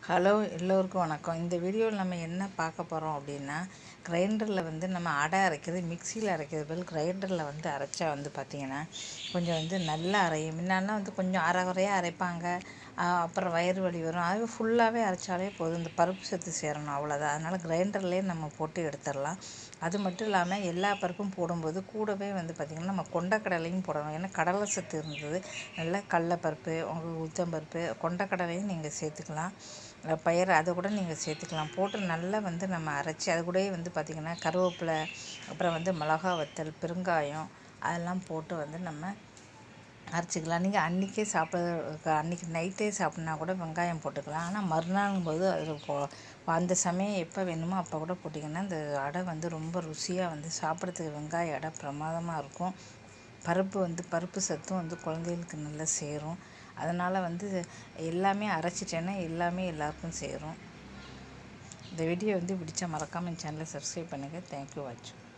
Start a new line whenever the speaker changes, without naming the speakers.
hello எல்லோருக்கும் வணக்கம் இந்த வீடியோவில் நம்ம என்ன பார்க்க போகிறோம் அப்படின்னா கிரைண்டரில் வந்து நம்ம அடை அரைக்கிறது மிக்சியில் அரைக்கிறது பதில் கிரைண்டரில் வந்து அரைச்சா வந்து பார்த்திங்கன்னா கொஞ்சம் வந்து நல்லா அரையும் முன்னாடிலாம் வந்து கொஞ்சம் அரை குறையாக அரைப்பாங்க ஆஹ் அப்புறம் வயிறு வலி வரும் அது ஃபுல்லாகவே அரைச்சாலே போதும் இந்த பருப்பு சத்து சேரணும் அவ்வளோதான் அதனால் கிரைண்டர்லேயே நம்ம போட்டு எடுத்துடலாம் அது மட்டும் இல்லாமல் எல்லா பருப்பும் போடும்போது கூடவே வந்து பார்த்திங்கன்னா நம்ம கொண்டக்கடலையும் போடணும் ஏன்னா கடலை சத்து இருந்தது நல்லா கடலைப்பருப்பு உங்களுக்கு உளுத்தம்பருப்பு கொண்டக்கடலையும் நீங்கள் சேர்த்துக்கலாம் அஹ் பயிறு அதை கூட நீங்கள் சேர்த்துக்கலாம் போட்டு நல்லா வந்து நம்ம அரைச்சி அது கூடயே வந்து பார்த்திங்கன்னா கருவேப்பிலை அப்புறம் வந்து மிளகா வத்தல் பெருங்காயம் அதெல்லாம் போட்டு வந்து நம்ம அரைச்சிக்கலாம் நீங்கள் அன்றைக்கே சாப்பிட அன்றைக்கி நைட்டே சாப்பிட்னா கூட வெங்காயம் போட்டுக்கலாம் ஆனால் மறுநாளும் போது அது போ அந்த சமயம் எப்போ வேணுமோ அப்போ கூட போட்டிங்கன்னா இந்த அடை வந்து ரொம்ப ருசியாக வந்து சாப்பிட்றதுக்கு வெங்காய அடை பிரமாதமாக இருக்கும் பருப்பு வந்து பருப்பு சத்தும் வந்து குழந்தைகளுக்கு நல்லா சேரும் அதனால் வந்து எல்லாமே அரைச்சிட்டேன்னா எல்லாமே எல்லாருக்கும் சேரும் இந்த வீடியோ வந்து பிடிச்சா மறக்காமல் என் சேனலை சப்ஸ்கிரைப் பண்ணுங்கள் தேங்க்யூ வாட்ச்